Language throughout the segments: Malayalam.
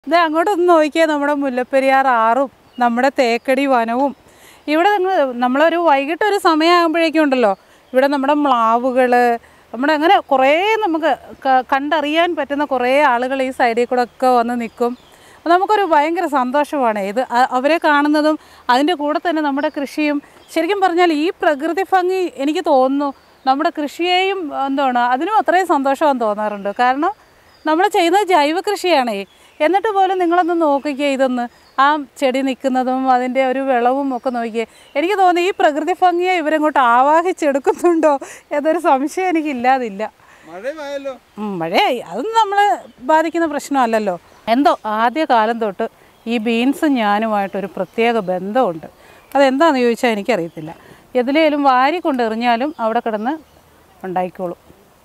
ഇത് അങ്ങോട്ടൊന്ന് നോക്കിയാൽ നമ്മുടെ മുല്ലപ്പെരിയാർ ആറും നമ്മുടെ തേക്കടി വനവും ഇവിടെ നിങ്ങൾ നമ്മളൊരു വൈകിട്ട് ഒരു സമയമാകുമ്പോഴേക്കും ഉണ്ടല്ലോ ഇവിടെ നമ്മുടെ മ്ലാവുകൾ നമ്മുടെ അങ്ങനെ കുറേ നമുക്ക് ക- കണ്ടറിയാൻ പറ്റുന്ന കുറേ ആളുകൾ ഈ സൈഡിൽ കൂടെ ഒക്കെ വന്ന് നിൽക്കും അപ്പോൾ നമുക്കൊരു ഭയങ്കര സന്തോഷമാണ് ഇത് അ- അവരെ കാണുന്നതും അതിൻ്റെ കൂടെ തന്നെ നമ്മുടെ കൃഷിയും ശരിക്കും പറഞ്ഞാൽ ഈ പ്രകൃതി ഭംഗി എനിക്ക് തോന്നുന്നു നമ്മുടെ കൃഷിയെയും എന്താണ് അതിനും അത്രയും സന്തോഷമാണെന്ന് തോന്നാറുണ്ട് കാരണം നമ്മൾ ചെയ്യുന്നത് ജൈവ കൃഷിയാണേ എന്നിട്ട് പോലും നിങ്ങളൊന്ന് നോക്കിക്കേ ഇതൊന്ന് ആ ചെടി നിൽക്കുന്നതും അതിൻ്റെ ഒരു വിളവും ഒക്കെ നോക്കിയേ എനിക്ക് തോന്നി ഈ പ്രകൃതി ഭംഗിയെ ഇവരങ്ങോട്ട് ആവാഹിച്ചെടുക്കുന്നുണ്ടോ എന്നൊരു സംശയം എനിക്കില്ലാതില്ല മഴയുമായല്ലോ ഉം, മഴയായി അതൊന്നും നമ്മൾ ബാധിക്കുന്ന പ്രശ്നമല്ലല്ലോ എന്തോ ആദ്യ കാലം തൊട്ട് ഈ ബീൻസും ഞാനുമായിട്ടൊരു പ്രത്യേക ബന്ധമുണ്ട് അതെന്താണെന്ന് ചോദിച്ചാൽ എനിക്കറിയത്തില്ല എതിലേലും വാരി കൊണ്ട് എറിഞ്ഞാലും അവിടെ കിടന്ന് ഉണ്ടായിക്കോളും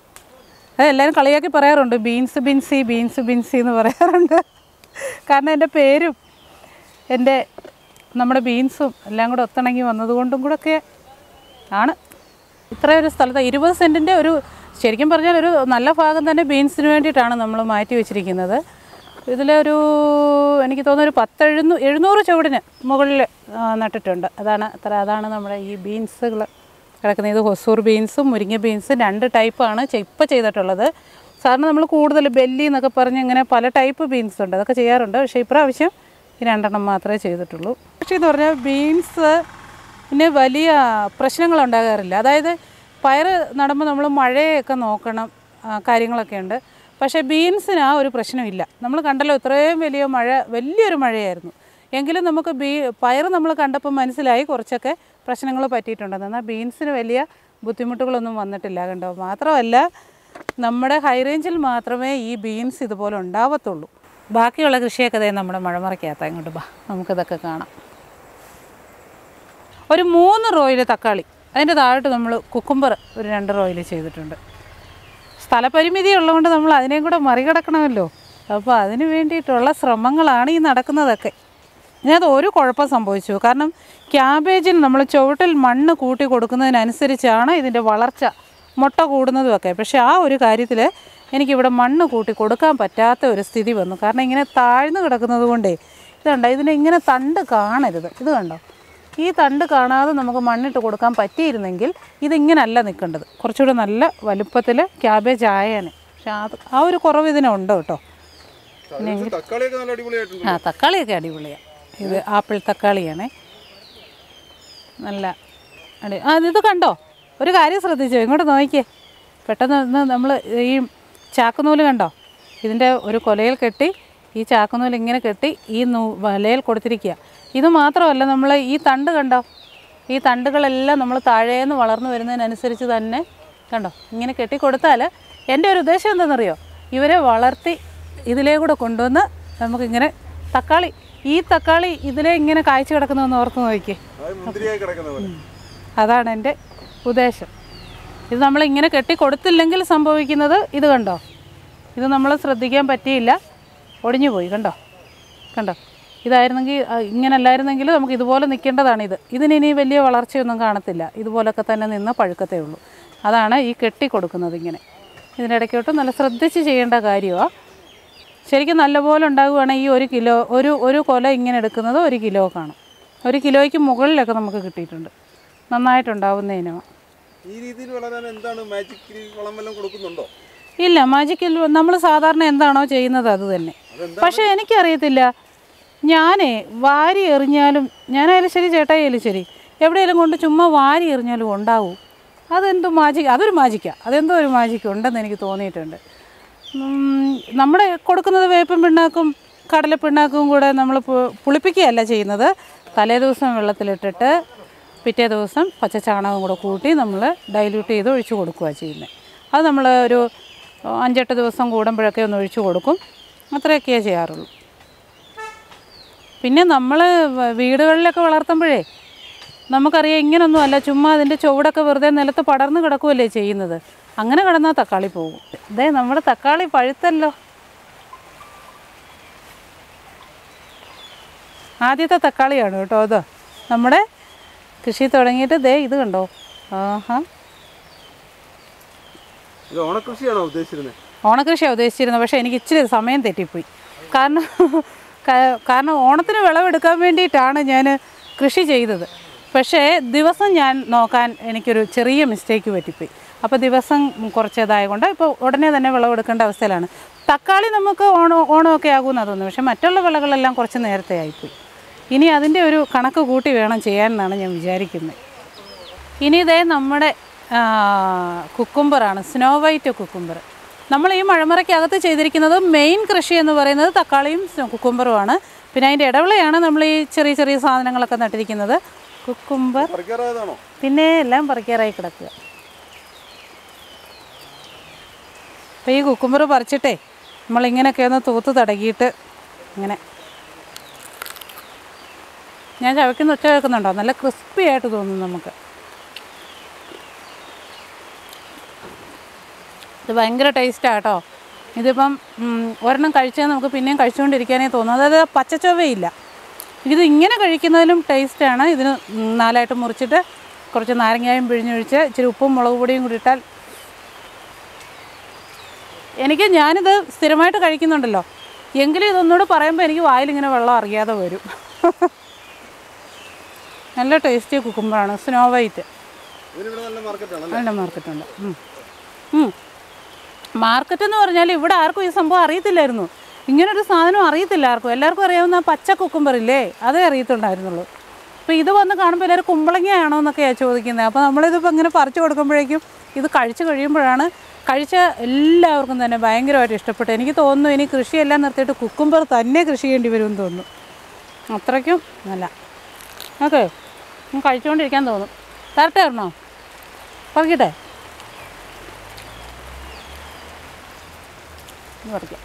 അത് എല്ലാവരും കളിയാക്കി പറയാറുണ്ട് ബീൻസ് ബിൻസി ബീൻസ് ബിൻസി എന്ന് പറയാറുണ്ട് കാരണം എൻ്റെ പേരും എൻ്റെ നമ്മുടെ ബീൻസും എല്ലാം കൂടെ ഒത്തിണങ്ങി വന്നതുകൊണ്ടും കൂടെയൊക്കെ ആണ് ഇത്രയൊരു സ്ഥലത്ത് ഇരുപത് സെൻറ്റിൻ്റെ ഒരു ശരിക്കും പറഞ്ഞാൽ ഒരു നല്ല ഭാഗം തന്നെ ബീൻസിന് വേണ്ടിയിട്ടാണ് നമ്മൾ മാറ്റി വെച്ചിരിക്കുന്നത് ഇതിലൊരു എനിക്ക് തോന്നുന്നു ഒരു പത്തെഴുന്നൂ എഴുന്നൂറ് ചുവടിന് മുകളിൽ ആ, നട്ടിട്ടുണ്ട് അതാണ് അത്ര അതാണ് നമ്മുടെ ഈ ബീൻസുകൾ കിടക്കുന്നത് ഇത് ഹൊസൂർ ബീൻസും മുരിങ്ങ ബീൻസും രണ്ട് ടൈപ്പാണ് ഇപ്പോൾ ചെയ്തിട്ടുള്ളത് സാറിന് നമ്മൾ കൂടുതൽ ബെല്ലി എന്നൊക്കെ പറഞ്ഞ് ഇങ്ങനെ പല ടൈപ്പ് ബീൻസ് ഉണ്ട് അതൊക്കെ ചെയ്യാറുണ്ട് പക്ഷേ ഇപ്രാവശ്യം ഈ രണ്ടെണ്ണം മാത്രമേ ചെയ്തിട്ടുള്ളൂ പക്ഷേ എന്ന് പറഞ്ഞാൽ ബീൻസ് പിന്നെ വലിയ പ്രശ്നങ്ങൾ ഉണ്ടാകാറില്ല അതായത് പയർ നടുമ്പോൾ നമ്മൾ മഴയൊക്കെ നോക്കണം ആ, കാര്യങ്ങളൊക്കെ ഉണ്ട് പക്ഷേ ബീൻസിന് ആ ഒരു പ്രശ്നമില്ല നമ്മൾ കണ്ടല്ലോ ഇത്രയും വലിയ മഴ വലിയൊരു മഴയായിരുന്നു എങ്കിലും നമുക്ക് ബീ പയർ നമ്മൾ കണ്ടപ്പോൾ മനസ്സിലായി കുറച്ചൊക്കെ പ്രശ്നങ്ങൾ പറ്റിയിട്ടുണ്ടെന്ന് എന്നാൽ ബീൻസിന് വലിയ ബുദ്ധിമുട്ടുകളൊന്നും വന്നിട്ടില്ല കണ്ടോ മാത്രമല്ല നമ്മുടെ ഹൈ റേഞ്ചിൽ മാത്രമേ ഈ ബീൻസ് ഇതുപോലെ ഉണ്ടാവത്തുള്ളൂ ബാക്കിയുള്ള കൃഷിയൊക്കെ ദേ നമ്മുടെ മഴമറയ്ക്കകത്ത് ഇങ്ങോട്ട് ബാ നമുക്കിതൊക്കെ കാണാം ഒരു മൂന്ന് റോയിൽ തക്കാളി അതിൻ്റെ താഴോട്ട് നമ്മൾ കുക്കുംബർ ഒരു രണ്ട് റോയിൽ ചെയ്തിട്ടുണ്ട് സ്ഥലപരിമിതി ഉള്ളതുകൊണ്ട് നമ്മൾ അതിനെയും കൂടെ മറികടക്കണമല്ലോ അപ്പോൾ അതിന് വേണ്ടിയിട്ടുള്ള ശ്രമങ്ങളാണ് ഈ നടക്കുന്നതൊക്കെ ഇതിനകത്ത് ഒരു കുഴപ്പം സംഭവിച്ചു കാരണം ക്യാബേജിൽ നമ്മൾ ചുവട്ടിൽ മണ്ണ് കൂട്ടി കൊടുക്കുന്നതിനനുസരിച്ചാണ് ഇതിൻ്റെ വളർച്ച മുട്ട കൂടുന്നതുമൊക്കെ പക്ഷേ ആ ഒരു കാര്യത്തിൽ എനിക്കിവിടെ മണ്ണ് കൂട്ടി കൊടുക്കാൻ പറ്റാത്ത ഒരു സ്ഥിതി വന്നു കാരണം ഇങ്ങനെ താഴ്ന്നു കിടക്കുന്നത് കൊണ്ടേ ഇതുണ്ടോ ഇതിന് ഇങ്ങനെ തണ്ട് കാണരുത് ഇത് കണ്ടോ ഈ തണ്ട് കാണാതെ നമുക്ക് മണ്ണിട്ട് കൊടുക്കാൻ പറ്റിയിരുന്നെങ്കിൽ ഇതിങ്ങനല്ല നിൽക്കേണ്ടത് കുറച്ചുകൂടെ നല്ല വലുപ്പത്തിൽ ക്യാബേജ് ആയേനെ പക്ഷെ അത് ആ ഒരു കുറവ് ഇതിനുണ്ട് കേട്ടോ പക്ഷേ തക്കാളിയൊക്കെ നല്ല അടിപൊളിയായിട്ടുണ്ട് ആ തക്കാളിയൊക്കെ അടിപൊളിയാണ് ഇത് ആപ്പിൾ തക്കാളിയാണേ നല്ല അടി ആ ഇത് കണ്ടോ ഒരു കാര്യം ശ്രദ്ധിച്ചോ ഇങ്ങോട്ട് നോക്കിയേ പെട്ടെന്ന് നമ്മൾ ഈ ചാക്കുനൂല് കണ്ടോ ഇതിൻ്റെ ഒരു കൊലയിൽ കെട്ടി ഈ ചാക്കുനൂല് ഇങ്ങനെ കെട്ടി ഈ നൂ വലയിൽ കൊടുത്തിരിക്കുക ഇത് മാത്രമല്ല നമ്മൾ ഈ തണ്ട് കണ്ടോ ഈ തണ്ടുകളെല്ലാം നമ്മൾ താഴേന്ന് വളർന്നു വരുന്നതിനനുസരിച്ച് തന്നെ കണ്ടോ ഇങ്ങനെ കെട്ടി കൊടുത്താൽ എൻ്റെ ഒരു ഉദ്ദേശം എന്താണെന്നറിയോ ഇവരെ വളർത്തി ഇതിലേ കൂടെ കൊണ്ടുവന്ന് നമുക്കിങ്ങനെ തക്കാളി ഈ തക്കാളി ഇതിലേ ഇങ്ങനെ കായ്ച്ചു കിടക്കുന്നതെന്ന് ഓർത്ത് നോക്കിയേ അത് മുന്തിരിയായി കിടക്കുന്ന പോലെ അതാണ് എൻ്റെ ഉദ്ദേശം ഇത് നമ്മൾ ഇങ്ങനെ കെട്ടി കൊടുത്തില്ലെങ്കിൽ സംഭവിക്കുന്നത് ഇത് കണ്ടോ ഇത് നമ്മൾ ശ്രദ്ധിക്കാൻ പറ്റിയില്ല ഒടിഞ്ഞു പോയി കണ്ടോ കണ്ടോ ഇതായിരുന്നെങ്കിൽ ആ, ഇങ്ങനെ അല്ലായിരുന്നെങ്കിൽ നമുക്ക് ഇതുപോലെ നിൽക്കേണ്ടതാണ് ഇത് ഇതിന് ഇനി വലിയ വളർച്ചയൊന്നും കാണത്തില്ല ഇതുപോലൊക്കെ തന്നെ നിന്ന് പഴുക്കത്തേ ഉള്ളൂ അതാണ് ഈ കെട്ടി കൊടുക്കുന്നത് ഇങ്ങനെ ഇതിൻ്റെ ഇടയ്ക്കോട്ട് നല്ല ശ്രദ്ധിച്ച് ചെയ്യേണ്ട കാര്യമാണ് ശരിക്കും നല്ലപോലെ ഉണ്ടാകുവാണെങ്കിൽ ഈ ഒരു കിലോ ഒരു ഒരു കൊല ഇങ്ങനെ എടുക്കുന്നത് ഒരു കിലോ കാണും ഒരു കിലോയ്ക്ക് മുകളിലൊക്കെ നമുക്ക് കിട്ടിയിട്ടുണ്ട് നന്നായിട്ടുണ്ടാവുന്നതിനോ ഈ രീതിയിൽ വളരാൻ എന്താണ് മാജിക് വളം വല്ലതും കൊടുക്കുന്നുണ്ടോ ഇല്ല മാജിക്കിൽ നമ്മൾ സാധാരണ എന്താണോ ചെയ്യുന്നത് അത് തന്നെ അതെന്താ പക്ഷേ എനിക്കറിയത്തില്ല ഞാനേ വാരി എറിഞ്ഞാലും ഞാനായാലും ശരി ചേട്ടായാലും ശരി എവിടെയെങ്കിലും കൊണ്ട് ചുമ്മാ വാരി എറിഞ്ഞാലും ഉണ്ടാവും അതെന്തോ മാജിക് അതൊരു മാജിക്കാണ് അതെന്തോ ഒരു മാജിക്ക് ഉണ്ടെന്ന് എനിക്ക് തോന്നിയിട്ടുണ്ട് ഉം, നമ്മുടെ കൊടുക്കുന്നത് വേപ്പും പിണ്ണാക്കും കടല പിണ്ണാക്കും കൂടെ നമ്മൾ പു- പുളിപ്പിക്കുകയല്ല ചെയ്യുന്നത് തലേ ദിവസം വെള്ളത്തിലിട്ടിട്ട് പിറ്റേ ദിവസം പച്ച ചാണകം കൂടെ കൂട്ടി നമ്മൾ ഡൈല്യൂട്ട് ചെയ്ത് ഒഴിച്ചു കൊടുക്കുക ചെയ്യുന്നത് അത് നമ്മൾ ഒരു അഞ്ചെട്ട് ദിവസം കൂടുമ്പോഴൊക്കെ ഒന്ന് ഒഴിച്ചു കൊടുക്കും അത്രയൊക്കെയേ ചെയ്യാറുള്ളൂ പിന്നെ നമ്മൾ വീടുകളിലൊക്കെ വളർത്തുമ്പോഴേ നമുക്കറിയാം ഇങ്ങനൊന്നും അല്ല ചുമ്മാ അതിൻ്റെ ചുവടൊക്കെ വെറുതെ നിലത്ത് പടർന്ന് കിടക്കുകയല്ലേ ചെയ്യുന്നത് അങ്ങനെ കിടന്നാൽ തക്കാളി പോകും ഇതേ നമ്മുടെ തക്കാളി പഴുത്തല്ലോ ആദ്യത്തെ തക്കാളിയാണ് കേട്ടോ അത് നമ്മുടെ കൃഷി തുടങ്ങിയിട്ട് ദേ ഇത് കണ്ടോ ആഹാ ഇത് ഓണക്കൃഷിയാണോ ഉദ്ദേശിച്ചിരുന്നത് ഓണക്കൃഷിയാണ് ഉദ്ദേശിച്ചിരുന്നത് പക്ഷേ എനിക്ക് ഇച്ചിരി സമയം തെറ്റിപ്പോയി കാരണം ക- കാരണം ഓണത്തിന് വിളവെടുക്കാൻ വേണ്ടിയിട്ടാണ് ഞാൻ കൃഷി ചെയ്തത് പക്ഷേ ദിവസം ഞാൻ നോക്കാൻ എനിക്കൊരു ചെറിയ മിസ്റ്റേക്ക് പറ്റിപ്പോയി അപ്പോൾ ദിവസം കുറച്ചതായതുകൊണ്ട് ഇപ്പോൾ ഉടനെ തന്നെ വിളവെടുക്കേണ്ട അവസ്ഥയിലാണ് തക്കാളി നമുക്ക് ഓണം ഓണമൊക്കെ ആകുമെന്നാണ് തോന്നുന്നത് പക്ഷേ മറ്റുള്ള വിളകളെല്ലാം കുറച്ച് നേരത്തെ ആയിപ്പോയി ഇനി അതിൻ്റെ ഒരു കണക്ക് കൂട്ടി വേണം ചെയ്യാനെന്നാണ് ഞാൻ വിചാരിക്കുന്നത് ഇനി ഇതേ നമ്മുടെ ആ, കുക്കുംബറാണ് സ്നോ വൈറ്റ് കുക്കുംബർ നമ്മൾ ഈ മഴമറയ്ക്കകത്ത് ചെയ്തിരിക്കുന്നത് മെയിൻ കൃഷി എന്ന് പറയുന്നത് തക്കാളിയും സ്നോ- കുക്കുംബറുമാണ് പിന്നെ അതിൻ്റെ ഇടവിളയാണ് നമ്മൾ ഈ ചെറിയ ചെറിയ സാധനങ്ങളൊക്കെ നട്ടിരിക്കുന്നത് കുക്കുംബർ പറിക്കാറായതാണോ പിന്നെ എല്ലാം പറിക്കാറായി കിടക്കുക അപ്പോൾ ഈ കുക്കുംബർ പറിച്ചിട്ടേ നമ്മളിങ്ങനെയൊക്കെ ഒന്ന് തൂത്ത് തടകിയിട്ട് ഇങ്ങനെ ഞാൻ ചവയ്ക്കുന്ന ഒച്ച കേൾക്കുന്നുണ്ടോ നല്ല ക്രിസ്പി ആയിട്ട് തോന്നും നമുക്ക് ഇത് ഭയങ്കര ടേസ്റ്റാണ് കേട്ടോ ഇതിപ്പം ഉം, ഒരെണ്ണം കഴിച്ചാൽ നമുക്ക് പിന്നെയും കഴിച്ചുകൊണ്ടിരിക്കാനേ തോന്നും അതായത് പച്ചച്ചൊവ്വയില്ല ഇത് ഇങ്ങനെ കഴിക്കുന്നതിലും ടേസ്റ്റാണ് ഇതിന് ഉം, നാലായിട്ട് മുറിച്ചിട്ട് കുറച്ച് നാരങ്ങായും പിഴിഞ്ഞൊഴിച്ച് ഇച്ചിരി ഉപ്പും മുളക് പൊടിയും കൂടി ഇട്ടാൽ എനിക്ക് ഞാനിത് സ്ഥിരമായിട്ട് കഴിക്കുന്നുണ്ടല്ലോ എങ്കിലും ഇതൊന്നുകൂടെ പറയുമ്പോൾ എനിക്ക് വായിലിങ്ങനെ വെള്ളം അറിയാതെ വരും നല്ല ടേസ്റ്റി കുക്കുമ്പോഴാണ് സ്നോ വൈറ്റ് ഇതിനിവിടെ നല്ല മാർക്കറ്റാണ് നല്ല മാർക്കറ്റുണ്ട് ഉം. ഉം. മാർക്കറ്റ് എന്ന് പറഞ്ഞാൽ ഇവിടെ ആർക്കും ഈ സംഭവം അറിയത്തില്ലായിരുന്നു ഇങ്ങനൊരു സാധനം അറിയത്തില്ല ആർക്കും എല്ലാവർക്കും അറിയാവുന്ന പച്ച കുക്കുംബർ ഇല്ലേ അതേ അറിയത്തുണ്ടായിരുന്നുള്ളൂ അപ്പോൾ ഇത് വന്ന് കാണുമ്പോൾ എല്ലാവരും കുമ്പളങ്ങയാണോ എന്നൊക്കെയാണ് ചോദിക്കുന്നത് അപ്പോൾ നമ്മളിതിപ്പോൾ ഇങ്ങനെ പറിച്ചു കൊടുക്കുമ്പോഴേക്കും ഇത് കഴിച്ച് കഴിയുമ്പോഴാണ് കഴിച്ച എല്ലാവർക്കും തന്നെ ഭയങ്കരമായിട്ട് ഇഷ്ടപ്പെട്ടു എനിക്ക് തോന്നുന്നു ഇനി കൃഷിയെല്ലാം നിർത്തിയിട്ട് കുക്കുംബർ തന്നെ കൃഷി ചെയ്യേണ്ടി വരുമെന്ന് തോന്നുന്നു അത്രയ്ക്കും നല്ല ഓക്കെ കഴിച്ചുകൊണ്ടിരിക്കാൻ തോന്നും തരട്ടെ ഒരെണ്ണോ പറിക്കട്ടെ ഇത് പറിക്കാം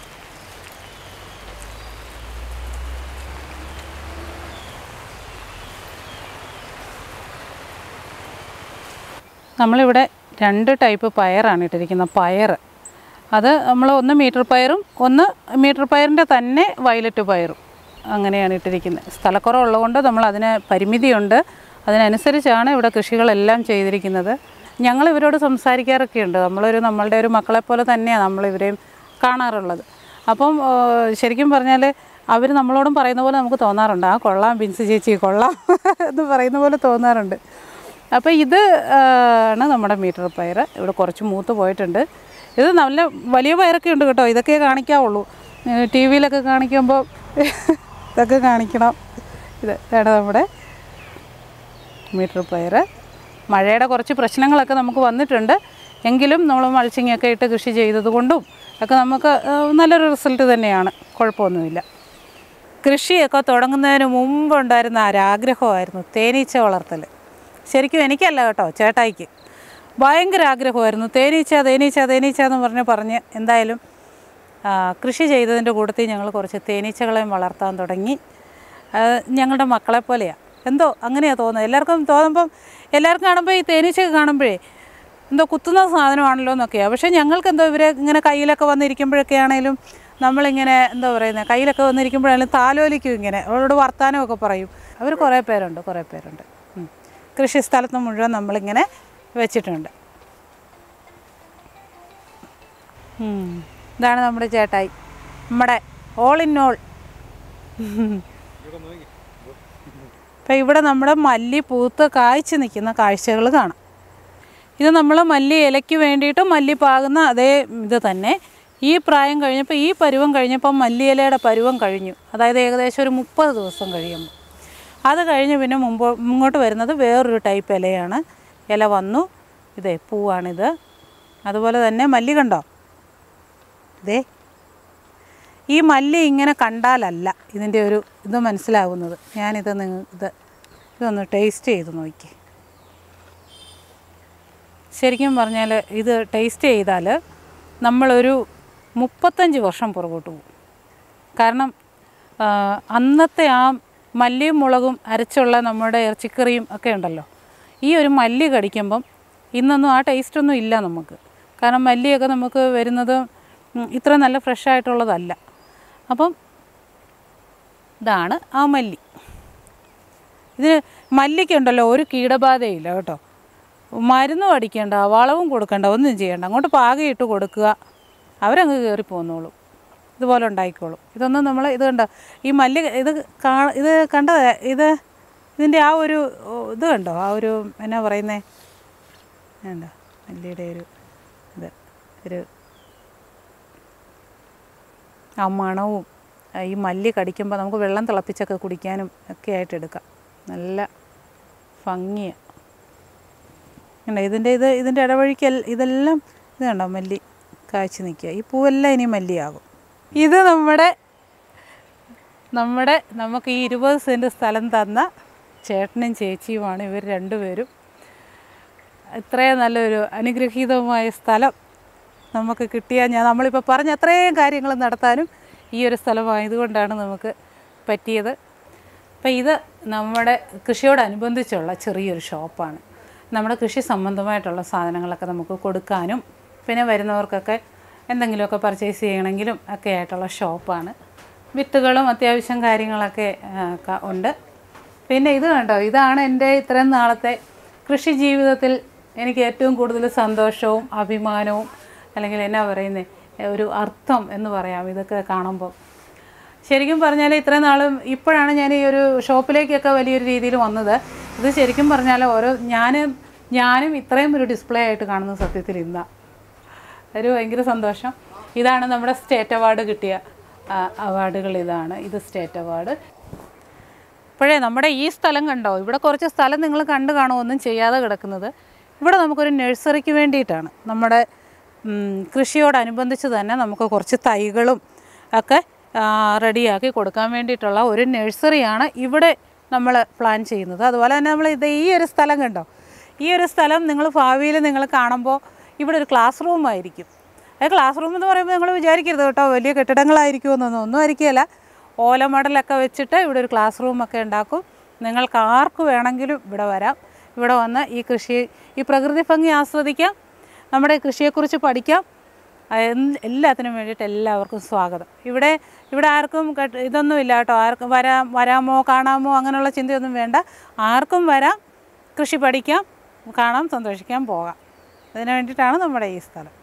നമ്മളിവിടെ രണ്ട് ടൈപ്പ് പയറാണ് ഇട്ടിരിക്കുന്നത് പയർ അത് നമ്മൾ ഒന്ന് മീറ്റർ പയറും ഒന്ന് മീറ്റർ പയറിൻ്റെ തന്നെ വയലറ്റ് പയറും അങ്ങനെയാണ് ഇട്ടിരിക്കുന്നത് സ്ഥലക്കുറവുള്ളതുകൊണ്ട് നമ്മൾ അതിന് പരിമിതിയുണ്ട് അതിനനുസരിച്ചാണ് ഇവിടെ കൃഷികളെല്ലാം ചെയ്തിരിക്കുന്നത് ഞങ്ങൾ ഇവരോട് സംസാരിക്കാറൊക്കെ ഉണ്ട് നമ്മളൊരു നമ്മളുടെ ഒരു മക്കളെപ്പോലെ തന്നെയാണ് നമ്മളിവരെയും കാണാറുള്ളത് അപ്പം ആ, ശരിക്കും പറഞ്ഞാൽ അവർ നമ്മളോടും പറയുന്ന പോലെ നമുക്ക് തോന്നാറുണ്ട് ആ കൊള്ളാം ബിൻസി ചേച്ചി കൊള്ളാം എന്ന് പറയുന്ന പോലെ തോന്നാറുണ്ട് അപ്പോൾ ഇത് ആ, ആണ് നമ്മുടെ മീറ്റർ പയർ ഇവിടെ കുറച്ച് മൂത്ത് പോയിട്ടുണ്ട് ഇത് നല്ല വലിയ പയറൊക്കെ ഉണ്ട് കേട്ടോ ഇതൊക്കെ കാണിക്കാവുള്ളൂ ടി വിയിലൊക്കെ കാണിക്കുമ്പോൾ ഇതൊക്കെ കാണിക്കണം ഇത് ഇതാണ് നമ്മുടെ മീറ്റർ പയർ മഴയുടെ കുറച്ച് പ്രശ്നങ്ങളൊക്കെ നമുക്ക് വന്നിട്ടുണ്ട് എങ്കിലും നമ്മൾ മൾച്ചിങ് ഒക്കെ ഇട്ട് കൃഷി ചെയ്തത് കൊണ്ടും ഒക്കെ നമുക്ക് ആ, നല്ലൊരു റിസൾട്ട് തന്നെയാണ് കുഴപ്പമൊന്നുമില്ല കൃഷിയൊക്കെ തുടങ്ങുന്നതിന് മുമ്പ് ഉണ്ടായിരുന്ന ഒരാഗ്രഹമായിരുന്നു തേനീച്ച വളർത്തൽ ശരിക്കും എനിക്കല്ല കേട്ടോ ചേട്ടായിക്ക് ഭയങ്കര ആഗ്രഹമായിരുന്നു തേനീച്ച തേനീച്ച തേനീച്ച എന്ന് പറഞ്ഞ് പറഞ്ഞ് എന്തായാലും ആ, കൃഷി ചെയ്തതിൻ്റെ കൂട്ടത്തിൽ ഞങ്ങൾ കുറച്ച് തേനീച്ചകളെയും വളർത്താൻ തുടങ്ങി അത് ഞങ്ങളുടെ മക്കളെ പോലെയാണ് എന്തോ അങ്ങനെയാണ് തോന്നുന്നത് എല്ലാവർക്കും തോന്നുമ്പം എല്ലാവർക്കും കാണുമ്പോൾ ഈ തേനീച്ചയൊക്കെ കാണുമ്പോഴേ എന്തോ കുത്തുന്ന സാധനമാണല്ലോ എന്നൊക്കെയാണ് പക്ഷേ ഞങ്ങൾക്ക് എന്തോ ഇവരെ ഇങ്ങനെ കയ്യിലൊക്കെ വന്നിരിക്കുമ്പോഴൊക്കെ ആണെങ്കിലും നമ്മളിങ്ങനെ എന്താ പറയുന്നത് കയ്യിലൊക്കെ വന്നിരിക്കുമ്പോഴാണെങ്കിലും താലോലിക്കും ഇങ്ങനെ അവരോട് വർത്താനമൊക്കെ പറയും അവർ കുറേ പേരുണ്ട് കുറേ പേരുണ്ട് ഉം. കൃഷി സ്ഥലത്ത് മുഴുവൻ നമ്മളിങ്ങനെ വെച്ചിട്ടുണ്ട് ഉം. ഇതാണ് നമ്മുടെ ചേട്ടായി നമ്മുടെ ഓൾ ഇൻ ഓൾ അപ്പം ഇവിടെ നമ്മുടെ മല്ലി പൂത്ത് കായ്ച്ച് നിൽക്കുന്ന കാഴ്ചകൾ കാണാം ഇത് നമ്മൾ മല്ലി ഇലയ്ക്ക് വേണ്ടിയിട്ട് മല്ലി പാകുന്ന അതേ ഇത് തന്നെ ഈ പ്രായം കഴിഞ്ഞപ്പോൾ ഈ പരുവം കഴിഞ്ഞപ്പോൾ മല്ലി ഇലയുടെ പരുവം കഴിഞ്ഞു അതായത് ഏകദേശം ഒരു മുപ്പത് ദിവസം കഴിയുമ്പോൾ അത് കഴിഞ്ഞ് പിന്നെ മുമ്പ് മുമ്പോട്ട് വരുന്നത് വേറൊരു ടൈപ്പ് ഇലയാണ് ഇല വന്നു ഇതേ പൂവാണിത് അതുപോലെ തന്നെ മല്ലി കണ്ടോ ഇതേ ഈ മല്ലി ഇങ്ങനെ കണ്ടാലല്ല ഇതിൻ്റെ ഒരു ഇത് മനസ്സിലാവുന്നത് ഞാനിത് നിങ്ങൾ ഇത് ഇതൊന്ന് ടേസ്റ്റ് ചെയ്ത് നോക്കി ശരിക്കും പറഞ്ഞാൽ ഇത് ടേസ്റ്റ് ചെയ്താൽ നമ്മളൊരു മുപ്പത്തഞ്ച് വർഷം പുറകോട്ട് പോകും കാരണം ആ, അന്നത്തെ ആ മല്ലിയും മുളകും അരച്ചുള്ള നമ്മുടെ ഇറച്ചിക്കറിയും ഒക്കെ ഉണ്ടല്ലോ ഈ ഒരു മല്ലി കടിക്കുമ്പം ഇന്നൊന്നും ആ ടേസ്റ്റൊന്നും ഇല്ല നമുക്ക് കാരണം മല്ലിയൊക്കെ നമുക്ക് വരുന്നത് ഉം, ഇത്ര നല്ല ഫ്രഷ് ആയിട്ടുള്ളതല്ല അപ്പം ഇതാണ് ആ മല്ലി ഇത് മല്ലിക്കുണ്ടല്ലോ ഒരു കീടബാധയില്ല കേട്ടോ മരുന്നും അടിക്കേണ്ട വളവും കൊടുക്കണ്ട ഒന്നും ചെയ്യണ്ട അങ്ങോട്ട് പാകയിട്ട് കൊടുക്കുക അവരങ്ങ് കയറി പോന്നോളും ഇതുപോലെ ഉണ്ടായിക്കോളും ഇതൊന്നും നമ്മൾ ഇത് കണ്ടോ ഈ മല്ലി ഇത് കാ ഇത് കണ്ടോ ഇത് ഇതിൻ്റെ ആ ഒരു ഓ, ഇത് കണ്ടോ ആ ഒരു എന്നാ പറയുന്നേ എന്താ മല്ലിയുടെ ഒരു ഇത് ഒരു ആ മണവും ആ ഈ മല്ലി കടിക്കുമ്പോൾ നമുക്ക് വെള്ളം തിളപ്പിച്ചൊക്കെ കുടിക്കാനും ഒക്കെ ആയിട്ട് എടുക്കാം നല്ല ഭംഗിയാണ് കണ്ടോ ഇതിൻ്റെ ഇത് ഇതിൻ്റെ ഇടവഴിക്ക് എൽ- ഇതെല്ലാം ഇത് കണ്ടോ മല്ലി കായ്ച്ച് നിൽക്കുക ഈ പൂവെല്ലാം ഇനി മല്ലിയാകും ഇത് നമ്മുടെ നമ്മുടെ നമുക്ക് ഈ ഇരുപത് സെൻറ്റ് സ്ഥലം തന്ന ചേട്ടനും ചേച്ചിയുമാണ് ഇവർ രണ്ടുപേരും ഇത്രയും നല്ലൊരു അനുഗ്രഹീതമായ സ്ഥലം നമുക്ക് കിട്ടിയ ഞാൻ നമ്മളിപ്പോൾ പറഞ്ഞ അത്രയും കാര്യങ്ങൾ നടത്താനും ഈ ഒരു സ്ഥലമായതുകൊണ്ടാണ് നമുക്ക് പറ്റിയത് അപ്പോൾ ഇത് നമ്മുടെ കൃഷിയോടനുബന്ധിച്ചുള്ള ചെറിയൊരു ഷോപ്പാണ് നമ്മുടെ കൃഷി സംബന്ധമായിട്ടുള്ള സാധനങ്ങളൊക്കെ നമുക്ക് കൊടുക്കാനും പിന്നെ വരുന്നവർക്കൊക്കെ എന്തെങ്കിലുമൊക്കെ പർച്ചേസ് ചെയ്യണമെങ്കിലും ഒക്കെ ആയിട്ടുള്ള ഷോപ്പാണ് വിത്തുകളും അത്യാവശ്യം കാര്യങ്ങളൊക്കെ ആ, ക- ഉണ്ട് പിന്നെ ഇത് കണ്ടോ ഇതാണ് എൻ്റെ ഇത്രയും നാളത്തെ കൃഷി ജീവിതത്തിൽ എനിക്ക് ഏറ്റവും കൂടുതൽ സന്തോഷവും അഭിമാനവും അല്ലെങ്കിൽ എന്നാ പറയുന്നത് ഒരു അർത്ഥം എന്ന് പറയാം ഇതൊക്കെ കാണുമ്പോൾ ശരിക്കും പറഞ്ഞാൽ ഇത്രയും നാളും ഇപ്പോഴാണ് ഞാൻ ഈ ഒരു ഷോപ്പിലേക്കൊക്കെ വലിയൊരു രീതിയിൽ വന്നത് ഇത് ശരിക്കും പറഞ്ഞാൽ ഓരോ ഞാനും ഞാനും ഇത്രയും ഒരു ഡിസ്പ്ലേ ആയിട്ട് കാണുന്ന സത്യത്തിൽ ഇന്നാ ഒരു ഭയങ്കര സന്തോഷം ഇതാണ് നമ്മുടെ സ്റ്റേറ്റ് അവാർഡ് കിട്ടിയ ആ, അവാർഡുകൾ ഇതാണ് ഇത് സ്റ്റേറ്റ് അവാർഡ് ഇപ്പോഴേ നമ്മുടെ ഈ സ്ഥലം കണ്ടോ ഇവിടെ കുറച്ച് സ്ഥലം നിങ്ങൾ കണ്ടു കാണുമൊന്നും ചെയ്യാതെ കിടക്കുന്നത് ഇവിടെ നമുക്കൊരു നഴ്സറിക്ക് വേണ്ടിയിട്ടാണ് നമ്മുടെ ഉം, കൃഷിയോടനുബന്ധിച്ച് തന്നെ നമുക്ക് കുറച്ച് തൈകളും ഒക്കെ ആ, റെഡിയാക്കി കൊടുക്കാൻ വേണ്ടിയിട്ടുള്ള ഒരു നഴ്സറിയാണ് ഇവിടെ നമ്മൾ പ്ലാൻ ചെയ്യുന്നത് അതുപോലെ തന്നെ നമ്മൾ ഇത് ഈ ഒരു സ്ഥലം കണ്ടോ ഈ ഒരു സ്ഥലം നിങ്ങൾ ഭാവിയിൽ നിങ്ങൾ കാണുമ്പോൾ ഇവിടെ ഒരു ക്ലാസ് റൂം ആയിരിക്കും അത് ക്ലാസ് റൂം എന്ന് പറയുമ്പോൾ നിങ്ങൾ വിചാരിക്കരുത് കേട്ടോ വലിയ കെട്ടിടങ്ങളായിരിക്കുമെന്നൊന്നും ഒന്നും ആയിരിക്കുകയില്ല ഓല മടലൊക്കെ വെച്ചിട്ട് ഇവിടെ ഒരു ക്ലാസ് റൂമൊക്കെ ഉണ്ടാക്കും നിങ്ങൾക്ക് ആർക്ക് വേണമെങ്കിലും ഇവിടെ വരാം ഇവിടെ വന്ന് ഈ കൃഷി ഈ പ്രകൃതി ഭംഗി ആസ്വദിക്കാം നമ്മുടെ കൃഷിയെക്കുറിച്ച് പഠിക്കാം ആ, എന്ത് എല്ലാത്തിനും വേണ്ടിയിട്ട് എല്ലാവർക്കും സ്വാഗതം ഇവിടെ ഇവിടെ ആർക്കും കെട്ട്- ഇതൊന്നും ഇല്ല കേട്ടോ ആർക്കും വരാം വരാമോ കാണാമോ അങ്ങനെയുള്ള ചിന്തയൊന്നും വേണ്ട ആർക്കും വരാം കൃഷി പഠിക്കാം കാണാം സന്തോഷിക്കാം പോകാം അതിന് വേണ്ടിയിട്ടാണ് നമ്മുടെ ഈ സ്ഥലം